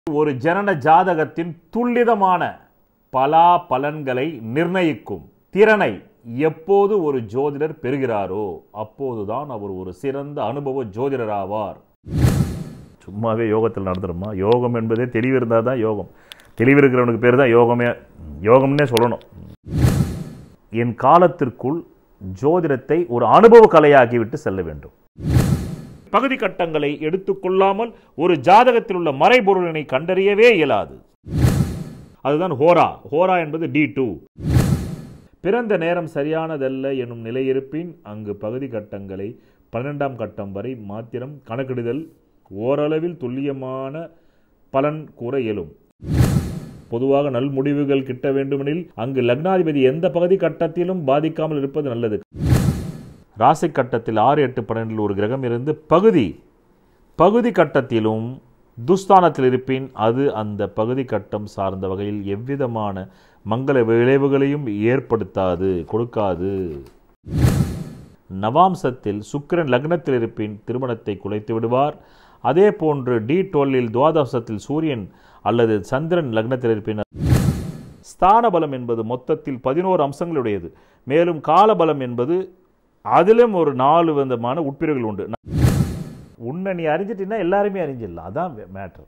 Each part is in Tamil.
ஒரு ஜனன ஜாதகத்தின் துல்லிதமான பலா பலன்களை நிர்ணயிக்கும் திறனை எப்போது ஒரு ஜோதிடர் பெறுகிறாரோ அப்போதுதான் அவர் ஒரு சிறந்த அனுபவ ஜோதிடர் ஆவார் சும்மாவே யோகத்தில் நடந்துருமா யோகம் என்பதே தெளிவு இருந்தால் தான் யோகம் தெளிவு இருக்கிறவனுக்கு பேர் தான் யோகமே யோகம்னே சொல்லணும் என் காலத்திற்குள் ஜோதிடத்தை ஒரு அனுபவ கலையாக்கிவிட்டு செல்ல வேண்டும் பகுதி கட்டங்களை எடுத்துக்கொள்ளாமல் ஒரு ஜாதகத்தில் உள்ள மறைபொருளினை கண்டறியவே இயலாது அதுதான் ஹோரா ஹோரா என்பது டி டூ பிறந்த நேரம் சரியானதல்ல எனும் நிலையிருப்பின் அங்கு பகுதி கட்டங்களை பன்னிரெண்டாம் கட்டம் வரை மாத்திரம் கணக்கிடுதல் ஓரளவில் துல்லியமான பலன் கூற இயலும் பொதுவாக நல் முடிவுகள் கிட்ட வேண்டுமெனில் அங்கு லக்னாதிபதி எந்த பகுதி கட்டத்திலும் பாதிக்காமல் இருப்பது நல்லது ராசி கட்டத்தில் ஆறு எட்டு பன்னெண்டில் ஒரு கிரகம் இருந்து பகுதி பகுதி கட்டத்திலும் துஸ்தானத்தில் இருப்பின் அது அந்த பகுதி கட்டம் சார்ந்த வகையில் எவ்விதமான மங்கள விளைவுகளையும் ஏற்படுத்தாது கொடுக்காது நவாம்சத்தில் சுக்கிரன் லக்னத்தில் இருப்பின் திருமணத்தை குலைத்து விடுவார் அதே போன்று டி டுவெல்லில் துவாதசத்தில் சூரியன் அல்லது சந்திரன் லக்னத்தில் இருப்பின் ஸ்தான பலம் என்பது மொத்தத்தில் பதினோரு அம்சங்களுடையது மேலும் காலபலம் என்பது அதிலும் ஒரு நாலு விதமான உட்பிரிவுகள் உண்டு உன்னை நீ அறிஞ்சிட்டீங்கன்னா எல்லாருமே அறிஞ்சிடலாம் அதான் மேட்ரு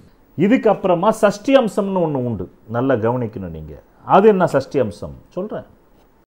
இதுக்கு அப்புறமா சஷ்டி அம்சம்னு ஒன்று உண்டு நல்லா கவனிக்கணும் நீங்கள் அது என்ன சஷ்டி அம்சம் சொல்கிறேன்